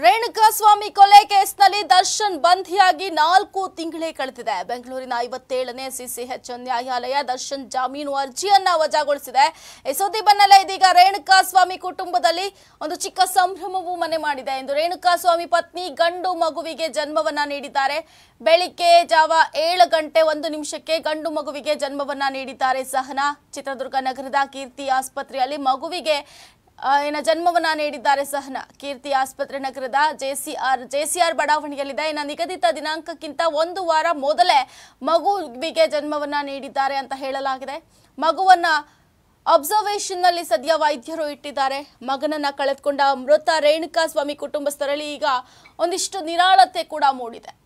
ರೇಣುಕಾಸ್ವಾಮಿ ಕೊಲೆ ಕೇಸ್ನಲ್ಲಿ ದರ್ಶನ್ ಬಂಧಿಯಾಗಿ ನಾಲ್ಕು ತಿಂಗಳೇ ಕಳೆದಿದೆ ಬೆಂಗಳೂರಿನ ಐವತ್ತೇಳನೇ ಸಿಸಿಎಚ್ ನ್ಯಾಯಾಲಯ ದರ್ಶನ್ ಜಾಮೀನು ಅರ್ಜಿಯನ್ನ ವಜಾಗೊಳಿಸಿದೆ ಈ ಸುದ್ದಿ ಬೆನ್ನಲ್ಲೇ ಇದೀಗ ರೇಣುಕಾಸ್ವಾಮಿ ಕುಟುಂಬದಲ್ಲಿ ಒಂದು ಚಿಕ್ಕ ಸಂಭ್ರಮವೂ ಮನೆ ಮಾಡಿದೆ ಎಂದು ರೇಣುಕಾಸ್ವಾಮಿ ಪತ್ನಿ ಗಂಡು ಮಗುವಿಗೆ ಜನ್ಮವನ್ನ ನೀಡಿದ್ದಾರೆ ಬೆಳಿಗ್ಗೆ ಜಾವ ಏಳು ಗಂಟೆ ಒಂದು ನಿಮಿಷಕ್ಕೆ ಗಂಡು ಮಗುವಿಗೆ ಜನ್ಮವನ್ನ ನೀಡಿದ್ದಾರೆ ಸಹನಾ ಚಿತ್ರದುರ್ಗ ನಗರದ ಕೀರ್ತಿ ಆಸ್ಪತ್ರೆಯಲ್ಲಿ ಮಗುವಿಗೆ ಆ, ಏನ ಜನ್ಮವನ್ನ ನೀಡಿದ್ದಾರೆ ಸಹನ ಕೀರ್ತಿ ಆಸ್ಪತ್ರೆ ನಗರದ ಜೆಸಿಆರ್ ಜೆಸಿಆರ್ ಬಡಾವಣೆಯಲ್ಲಿದೆ ಇನ್ನು ನಿಗದಿತ ದಿನಾಂಕಕ್ಕಿಂತ ಒಂದು ವಾರ ಮೊದಲೇ ಮಗುವಿಗೆ ಜನ್ಮವನ್ನ ನೀಡಿದ್ದಾರೆ ಅಂತ ಹೇಳಲಾಗಿದೆ ಮಗುವನ್ನ ಅಬ್ಸರ್ವೇಷನ್ ನಲ್ಲಿ ಸದ್ಯ ವೈದ್ಯರು ಇಟ್ಟಿದ್ದಾರೆ ಮಗನನ್ನ ಕಳೆದುಕೊಂಡ ಮೃತ ರೇಣುಕಾ ಸ್ವಾಮಿ ಕುಟುಂಬಸ್ಥರಲ್ಲಿ ಈಗ ಒಂದಿಷ್ಟು ನಿರಾಳತೆ ಕೂಡ ಮೂಡಿದೆ